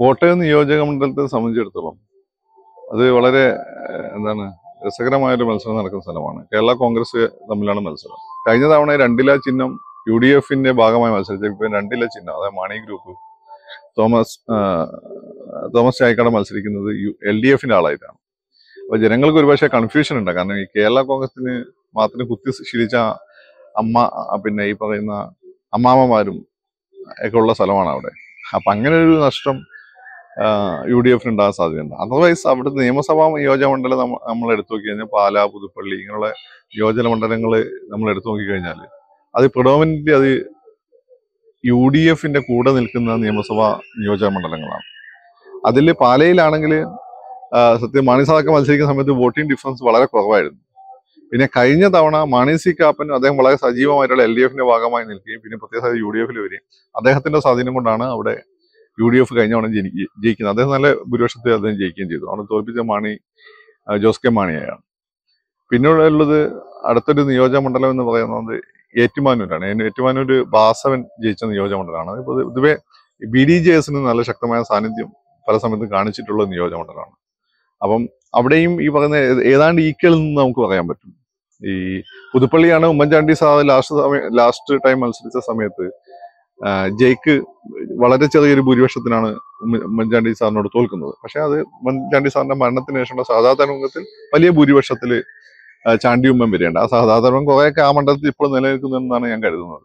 കോട്ടയം നിയോജക മണ്ഡലത്തെ സംബന്ധിച്ചിടത്തോളം അത് വളരെ ഏഹ്, എന്താണ് രസകരമായ ഒരു മത്സരം നടക്കുന്ന സ്ഥലമാണ് കേരള കോൺഗ്രസ് തമ്മിലാണ് മത്സരം കഴിഞ്ഞ തവണ രണ്ടില ചിഹ്നം യു ഡി എഫിന്റെ ഭാഗമായി മത്സരിച്ച ഇപ്പൊ രണ്ടില ചിഹ്നം അതായത് മാണി ഗ്രൂപ്പ് തോമസ് ആ, തോമസ് ചായക്കാട് മത്സരിക്കുന്നത് എൽ ഡി എഫിന്റെ ആളായിട്ടാണ് അപ്പൊ ജനങ്ങൾക്ക് ഒരുപക്ഷെ കൺഫ്യൂഷൻ ഉണ്ട് കാരണം ഈ കേരള കോൺഗ്രസിന് മാത്രം കുത്തി ശീലിച്ച അമ്മ ആ, പിന്നെ ഈ പറയുന്ന അമ്മാമ്മമാരും ഒക്കെ ഉള്ള സ്ഥലമാണ് അവിടെ അപ്പൊ അങ്ങനെ ഒരു നഷ്ടം യു ഡി എഫിന് ഉണ്ടാകാൻ സാധ്യതയുണ്ട് അതർവൈസ് അവിടുത്തെ നിയമസഭാ നിയോജക മണ്ഡലം നമ്മ- നമ്മൾ എടുത്തു നോക്കി കഴിഞ്ഞാൽ പാലാ പുതുപ്പള്ളി ഇങ്ങനെയുള്ള നിയോജക മണ്ഡലങ്ങൾ നമ്മൾ എടുത്തു നോക്കി കഴിഞ്ഞാൽ അത് പ്രൊഡോമിനറ്റ്ലി അത് യു ഡി എഫിന്റെ കൂടെ നിൽക്കുന്ന നിയമസഭാ നിയോജക മണ്ഡലങ്ങളാണ് അതിൽ പാലയിലാണെങ്കിൽ സത്യം മാണി സാദൊക്കെ മത്സരിക്കുന്ന സമയത്ത് വോട്ടിംഗ് ഡിഫറൻസ് വളരെ കുറവായിരുന്നു പിന്നെ കഴിഞ്ഞ തവണ മാണി സി കാപ്പൻ അദ്ദേഹം വളരെ സജീവമായിട്ടുള്ള എൽ ഡി എഫിന്റെ ഭാഗമായി നിൽക്കുകയും പിന്നെ പ്രത്യേക യു ഡി എഫിൽ വരികയും അദ്ദേഹത്തിന്റെ സ്വാധീനം കൊണ്ടാണ് അവിടെ യു ഡി എഫ് കഴിഞ്ഞ തവണ ജനി- ജയിക്കുന്നത് അദ്ദേഹം നല്ല ഭൂരിപക്ഷത്തിൽ അദ്ദേഹം ജയിക്കുകയും ചെയ്തു അവിടെ തോൽപ്പിച്ച മാണി ആ, ജോസ് കെ മാണിയെയാണ് പിന്നീട് ഉള്ളത് അടുത്തൊരു നിയോജക മണ്ഡലം എന്ന് പറയുന്നത് ഏറ്റുമാനൂരാണ് ഏ- ഏറ്റുമാനൂര് ബാസവൻ ജയിച്ച നിയോജക മണ്ഡലമാണ് ഇപ്പൊ ഇത് പൊതുവെ ബി ഡി ജെ എസിന് നല്ല ശക്തമായ സാന്നിധ്യം പല സമയത്തും കാണിച്ചിട്ടുള്ള നിയോജക മണ്ഡലമാണ് അപ്പം അവിടെയും ഈ പറയുന്ന ഏ- ഏതാണ്ട് ഈക്വൽ എന്ന് നമുക്ക് പറയാൻ പറ്റും ഈ പുതുപ്പള്ളിയാണ് ഉമ്മൻചാണ്ടി സാർ ലാസ്റ്റ് സമയം ലാസ്റ്റ് ടൈം മത്സരിച്ച സമയത്ത് ആ, ജയ്ക്ക് വളരെ ചെറിയൊരു ഭൂരിപക്ഷത്തിനാണ് ഉമ്മ- ഉമ്മൻചാണ്ടി സാറിനോട് തോൽക്കുന്നത് പക്ഷെ അത് ഉമ്മൻചാണ്ടി സാറിന്റെ മരണത്തിന് ശേഷമുള്ള സാധാരണത്തിൽ വലിയ ഭൂരിപക്ഷത്തിൽ ചാണ്ടി ഉമ്മൻ വരികയുണ്ട് ആ സാധാരണ കുറെയൊക്കെ ആ മണ്ഡലത്തിൽ ഇപ്പോഴും നിലനിൽക്കുന്നെന്നാണ് ഞാൻ കരുതുന്നത്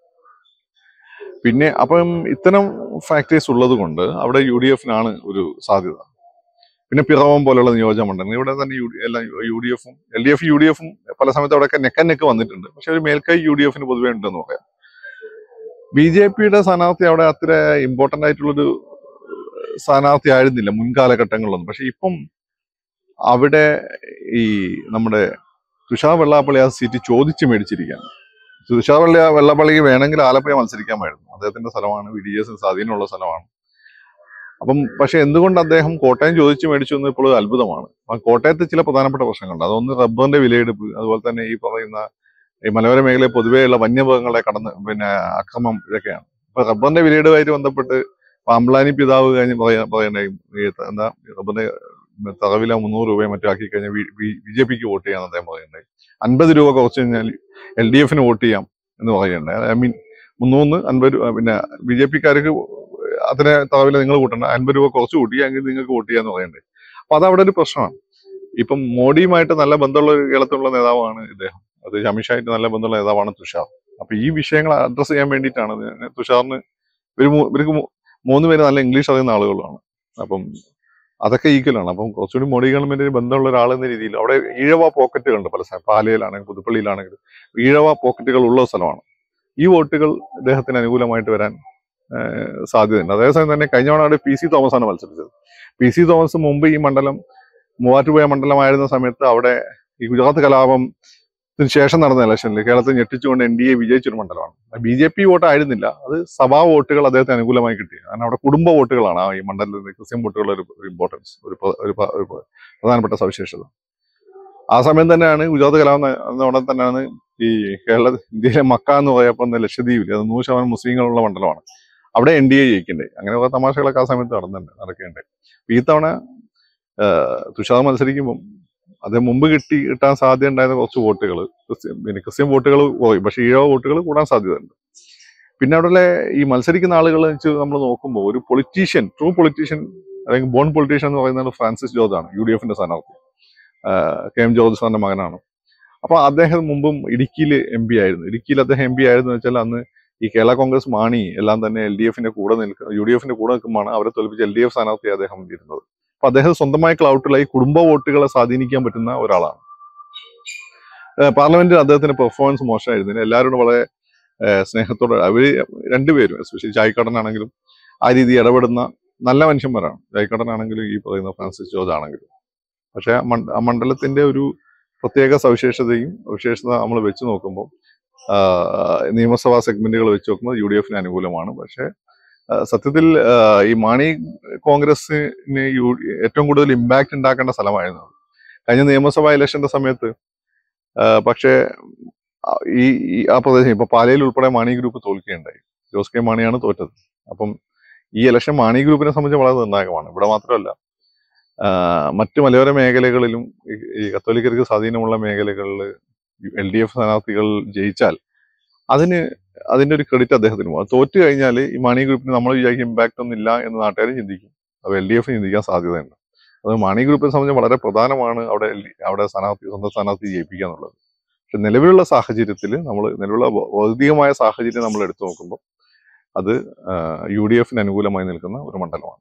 പിന്നെ അപ്പം ഇത്തരം ഫാക്ടേഴ്സ് ഉള്ളത് കൊണ്ട് അവിടെ യു ഡി എഫിനാണ് ഒരു സാധ്യത പിന്നെ പിറവം പോലുള്ള നിയോജക മണ്ഡലങ്ങൾ ഇവിടെ തന്നെ യു ഡി- എല്ലാം യു ഡി എഫും L D F U D എഫും പല സമയത്ത് അവിടെയൊക്കെ നെക്കൻ നെക്ക് വന്നിട്ടുണ്ട് പക്ഷെ ഒരു മേൽക്കൈ യു ഡി എഫിന് പൊതുവേ ഉണ്ടെന്ന് പറയാം ബി ജെ പിയുടെ സ്ഥാനാർത്ഥി അവിടെ അത്ര ഇമ്പോർട്ടന്റ് ആയിട്ടുള്ളൊരു സ്ഥാനാർത്ഥി ആയിരുന്നില്ല മുൻകാലഘട്ടങ്ങളിലൊന്നും പക്ഷെ ഇപ്പം അവിടെ ഈ നമ്മുടെ തുഷാർ വെള്ളാപ്പള്ളി ആ സീറ്റ് ചോദിച്ചു മേടിച്ചിരിക്കുകയാണ് തുഷാർ വെള്ള വെള്ളാപ്പള്ളിക്ക് വേണമെങ്കിൽ ആലപ്പുഴ മത്സരിക്കാമായിരുന്നു അദ്ദേഹത്തിന്റെ സ്ഥലമാണ് വി ഡി എസിന് സ്വാധീനമുള്ള സ്ഥലമാണ് അപ്പം പക്ഷെ എന്തുകൊണ്ട് അദ്ദേഹം കോട്ടയം ചോദിച്ചു മേടിച്ചു എന്ന് ഇപ്പോൾ അത്ഭുതമാണ് അപ്പം കോട്ടയത്ത് ചില പ്രധാനപ്പെട്ട പ്രശ്നങ്ങളുണ്ട് അതൊന്ന് റബ്ബറിന്റെ വിലയെടുപ്പ് അതുപോലെ തന്നെ ഈ പറയുന്ന ഈ മലയോര മേഖലയിൽ പൊതുവെയുള്ള വന്യമൃഗങ്ങളെ കടന്ന് പിന്നെ അക്രമം ഇതൊക്കെയാണ് ഇപ്പൊ റബ്ബറിന്റെ വിലയെടുപ്പുമായിട്ട് ബന്ധപ്പെട്ട് പാമ്പ്ലാനി പിതാവ് കഴിഞ്ഞ് പറയാ പറയണ്ടേ ഈ എന്താ റബ്ബറിന്റെ തറവില മുന്നൂറ് രൂപയും മറ്റും ആക്കി കഴിഞ്ഞാൽ ബി ജെ പിക്ക് വോട്ട് ചെയ്യാന്ന് അദ്ദേഹം പറയണ്ടേ അൻപത് രൂപ കുറച്ച് കഴിഞ്ഞാൽ എൽ ഡി എഫിന് വോട്ട് ചെയ്യാം എന്ന് പറയണ്ടേ ഐ മീൻ മുന്നൂന്ന് അൻപത് രൂപ പിന്നെ ബി ജെ പിക്കാർക്ക് അതിനെ തറവില നിങ്ങൾ കൂട്ടണ്ട അൻപത് രൂപ കുറച്ച് കൂട്ടിയെങ്കിൽ നിങ്ങൾക്ക് വോട്ട് ചെയ്യാന്ന് പറയണ്ടേ അപ്പൊ അത് അവിടെ ഒരു പ്രശ്നമാണ് ഇപ്പം മോഡിയുമായിട്ട് നല്ല ബന്ധമുള്ള ഒരു കേരളത്തിലുള്ള നേതാവാണ് ഇദ്ദേഹം അത് അമിത്ഷായിട്ട് നല്ല ബന്ധമുള്ള നേതാവാണ് തുഷാർ അപ്പൊ ഈ വിഷയങ്ങൾ അഡ്രസ് ചെയ്യാൻ വേണ്ടിയിട്ടാണ് ഇത് തുഷാറിന് ഒരു മൂ- ഇവർക്ക് മൂ- മൂന്ന് പേര് നല്ല ഇംഗ്ലീഷ് അറിയുന്ന ആളുകളാണ് അപ്പം അതൊക്കെ ഈക്വലാണ് അപ്പം കുറച്ചുകൂടി മോഡി ഗവൺമെന്റിന് ബന്ധമുള്ള ഒരാൾ എന്ന രീതിയിൽ അവിടെ ഈഴവ പോക്കറ്റുകളുണ്ട് പല സ്ഥലം പാലയിലാണെങ്കിലും പുതുപ്പള്ളിയിലാണെങ്കിലും ഈഴവ പോക്കറ്റുകൾ ഉള്ള സ്ഥലമാണ് ഈ വോട്ടുകൾ ഇദ്ദേഹത്തിന് അനുകൂലമായിട്ട് വരാൻ ഏഹ്, സാധ്യതയുണ്ട് അതേസമയം തന്നെ കഴിഞ്ഞ തവണ അവിടെ പി സി തോമസ് ആണ് മത്സരിച്ചത് പി സി തോമസ് മുമ്പ് ഈ മണ്ഡലം മൂവാറ്റുപുഴ മണ്ഡലമായിരുന്ന സമയത്ത് അവിടെ ഈ ഗുജറാത്ത് കലാപം ഇതിന് ശേഷം നടന്ന ഇലക്ഷനിൽ കേരളത്തിൽ ഞെട്ടിച്ചുകൊണ്ട് എൻ ഡി എ വിജയിച്ചൊരു മണ്ഡലമാണ് ബി ജെ പി വോട്ട് ആയിരുന്നില്ല അത് സഭാ വോട്ടുകൾ അദ്ദേഹത്തിന് അനുകൂലമായി കിട്ടി കാരണം അവിടെ കുടുംബ വോട്ടുകളാണ് ആ ഈ മണ്ഡലത്തിൽ ക്രിസ്ത്യൻ വോട്ടുകളുടെ ഒരു ഇമ്പോർട്ടൻസ് ഒരു പ്ര- ഒരു പ്ര- ഒരു പ്ര- പ്രധാനപ്പെട്ട സവിശേഷത ആ സമയം തന്നെയാണ് ഗുജറാത്ത് കലാപം ന- എന്ന ഉടൻ തന്നെയാണ് ഈ കേരള ഇന്ത്യയിലെ മക്ക എന്ന് പറയപ്പെടുന്ന ലക്ഷദ്വീപിൽ അത് നൂറ് ശതമാനം മുസ്ലിങ്ങളുള്ള മണ്ഡലമാണ് അവിടെ എൻ ഡി എ ജയിക്കണ്ടേ അങ്ങനെ കുറെ തമാശകളൊക്കെ ആ സമയത്ത് നടന്നുണ്ട് നടക്കേണ്ടത് ഈ തവണ ആ, തുഷാർ മത്സരിക്കുമ്പം അത് മുമ്പ് കിട്ടി കിട്ടാൻ സാധ്യത ഉണ്ടായിരുന്ന കുറച്ച് വോട്ടുകൾ ക്രിസ്ത്യൻ പിന്നെ ക്രിസ്ത്യൻ വോട്ടുകൾ കുറയും പക്ഷേ ഈഴവ വോട്ടുകൾ കൂടാൻ സാധ്യതയുണ്ട് പിന്നെ അവിടെ ഈ മത്സരിക്കുന്ന ആളുകൾ വെച്ച് നമ്മൾ നോക്കുമ്പോൾ ഒരു പൊളിറ്റീഷ്യൻ ട്രൂ പൊളിറ്റീഷ്യൻ അല്ലെങ്കിൽ ബോൺ പൊളിറ്റീഷ്യൻ എന്ന് പറയുന്നത് ഫ്രാൻസിസ് ജോർജ് ആണ് യു ഡി എഫിന്റെ സ്ഥാനാർത്ഥി ആ, കെ എം ജോർജ് സാറിന്റെ മകനാണ് അപ്പൊ അദ്ദേഹം മുമ്പും ഇടുക്കിയിൽ എം പി ആയിരുന്നു ഇടുക്കിയിൽ അദ്ദേഹം എം പി ആയിരുന്നു വെച്ചാൽ അന്ന് ഈ കേരള കോൺഗ്രസ് മാണി എല്ലാം തന്നെ എൽ ഡി എഫിന്റെ കൂടെ നിൽക്കുന്ന യു ഡി എഫിന്റെ കൂടെ നിൽക്കുമ്പോഴാണ് അവരെ തോൽപ്പിച്ച് എൽ ഡി എഫ് സ്ഥാനാർത്ഥി അദ്ദേഹം ഇരുന്നത് അപ്പൊ അദ്ദേഹം സ്വന്തമായ ക്ലൗട്ടിലായി കുടുംബ വോട്ടുകളെ സ്വാധീനിക്കാൻ പറ്റുന്ന ഒരാളാണ് ഏഹ് പാർലമെന്റിൽ അദ്ദേഹത്തിന്റെ പെർഫോമൻസ് മോശമായിരുന്നില്ല എല്ലാവരോടും വളരെ ഏഹ് സ്നേഹത്തോടെ അവര് രണ്ടുപേരും എസ്പെഷ്യലി ചായ്ക്കടനാണെങ്കിലും ആ രീതി ഇടപെടുന്ന നല്ല മനുഷ്യന്മാരാണ് ചായ്ക്കടനാണെങ്കിലും ഈ പറയുന്ന ഫ്രാൻസിസ് ജോർജ് ആണെങ്കിലും പക്ഷെ ആ മണ്ഡ- ആ മണ്ഡലത്തിന്റെ ഒരു പ്രത്യേക സവിശേഷതയും സവിശേഷത നമ്മൾ വെച്ച് നോക്കുമ്പോൾ നിയമസഭാ സെഗ്മെന്റുകൾ വെച്ച് നോക്കുമ്പോൾ യു ഡി എഫിന് അനുകൂലമാണ് പക്ഷേ ആ, സത്യത്തിൽ ആ, ഈ മാണി കോൺഗ്രസിന് യു ഏറ്റവും കൂടുതൽ ഇമ്പാക്ട് ഉണ്ടാക്കേണ്ട സ്ഥലമായിരുന്നു അത്. കഴിഞ്ഞ നിയമസഭാ ഇലക്ഷന്റെ സമയത്ത് ആ, പക്ഷേ ആ, ഈ ഈ ആ പ്രദേശം ഇപ്പൊ പാലയിൽ ഉൾപ്പെടെ മാണി ഗ്രൂപ്പ് തോൽക്കുകയുണ്ടായി ജോസ് കെ മാണിയാണ് തോറ്റത് അപ്പം ഈ ഇലക്ഷൻ മാണി ഗ്രൂപ്പിനെ സംബന്ധിച്ച് വളരെ നിർണായകമാണ് ഇവിടെ മാത്രമല്ല ആ, മറ്റ് മലയോര മേഖലകളിലും ഈ- ഈ കത്തോലിക്കർക്ക് സ്വാധീനമുള്ള മേഖലകളിൽ എൽ ഡി എഫ് സ്ഥാനാർത്ഥികൾ ജയിച്ചാൽ അതിന് അതിന്റെ ഒരു ക്രെഡിറ്റ് അദ്ദേഹത്തിന് പോകും അത് തോറ്റു കഴിഞ്ഞാൽ ഈ മാണി ഗ്രൂപ്പിന് നമ്മൾ വിചാരിക്കും ഇമ്പാക്റ്റ് ഒന്നും ഇല്ല എന്ന് നാട്ടുകാർ ചിന്തിക്കും അപ്പോൾ എൽ ഡി എഫ് ചിന്തിക്കാൻ സാധ്യതയുണ്ട് അത് മാണി ഗ്രൂപ്പിനെ സംബന്ധിച്ച് വളരെ പ്രധാനമാണ് അവിടെ LD അവിടെ സ്ഥാനാർത്ഥി സ്വന്തം സ്ഥാനാർത്ഥി ജയിപ്പിക്കുക എന്നുള്ളത് പക്ഷെ നിലവിലുള്ള സാഹചര്യത്തിൽ നമ്മൾ നിലവിലുള്ള ഭൗ- ഭൗതികമായ സാഹചര്യം നമ്മൾ എടുത്തു നോക്കുമ്പോൾ അത് യു ഡി എഫിന് അനുകൂലമായി നിൽക്കുന്ന ഒരു മണ്ഡലമാണ്